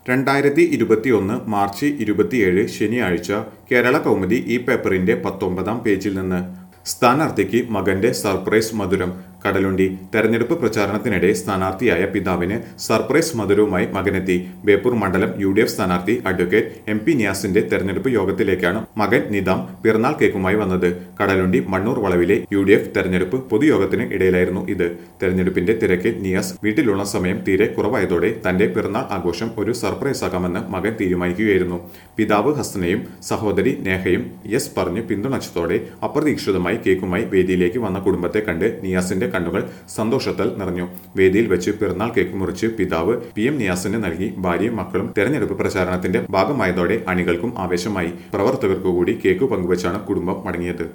രണ്ടായിരത്തി ഇരുപത്തിയൊന്ന് മാർച്ച് ഇരുപത്തിയേഴ് ശനിയാഴ്ച കേരള കൗമുദി ഈ പേപ്പറിന്റെ പത്തൊമ്പതാം പേജിൽ നിന്ന് സ്ഥാനാർത്ഥിക്ക് മകന്റെ സർപ്രൈസ് മധുരം കടലുണ്ടി തെരഞ്ഞെടുപ്പ് പ്രചാരണത്തിനിടെ സ്ഥാനാർത്ഥിയായ പിതാവിന് സർപ്രൈസ് മധുരവുമായി മകനെത്തി ബേപ്പൂർ മണ്ഡലം യു ഡി എഫ് സ്ഥാനാർത്ഥി അഡ്വക്കേറ്റ് എം പി നിയാസിന്റെ തെരഞ്ഞെടുപ്പ് യോഗത്തിലേക്കാണ് മകൻ നിദാം പിറന്നാൾ കേക്കുമായി വന്നത് കടലുണ്ടി മണ്ണൂർ വളവിലെ യു ഡി എഫ് തെരഞ്ഞെടുപ്പ് പൊതുയോഗത്തിന് ഇടയിലായിരുന്നു ഇത് തെരഞ്ഞെടുപ്പിന്റെ തിരക്കിൽ നിയാസ് വീട്ടിലുള്ള സമയം തീരെ കുറവായതോടെ തന്റെ പിറന്നാൾ ആഘോഷം ഒരു സർപ്രൈസ് ആക്കാമെന്ന് മകൻ തീരുമാനിക്കുകയായിരുന്നു പിതാവ് ഹസനയും സഹോദരി നേഹയും യെസ് പറഞ്ഞ് പിന്തുണച്ചതോടെ അപ്രതീക്ഷിതമായി കേക്കുമായി വേദിയിലേക്ക് വന്ന കുടുംബത്തെ കണ്ട് നിയാസിന്റെ കണ്ണുകൾ സന്തോഷത്താൽ നിറഞ്ഞു വേദിയിൽ വെച്ച് പിറന്നാൾ കേക്ക് മുറിച്ച് പിതാവ് പി എം നിയാസിന് നൽകി ഭാര്യയും മക്കളും തെരഞ്ഞെടുപ്പ് പ്രചാരണത്തിന്റെ ഭാഗമായതോടെ അണികൾക്കും ആവേശമായി പ്രവർത്തകർക്കു കൂടി കേക്ക് പങ്കുവച്ചാണ് കുടുംബം മടങ്ങിയത്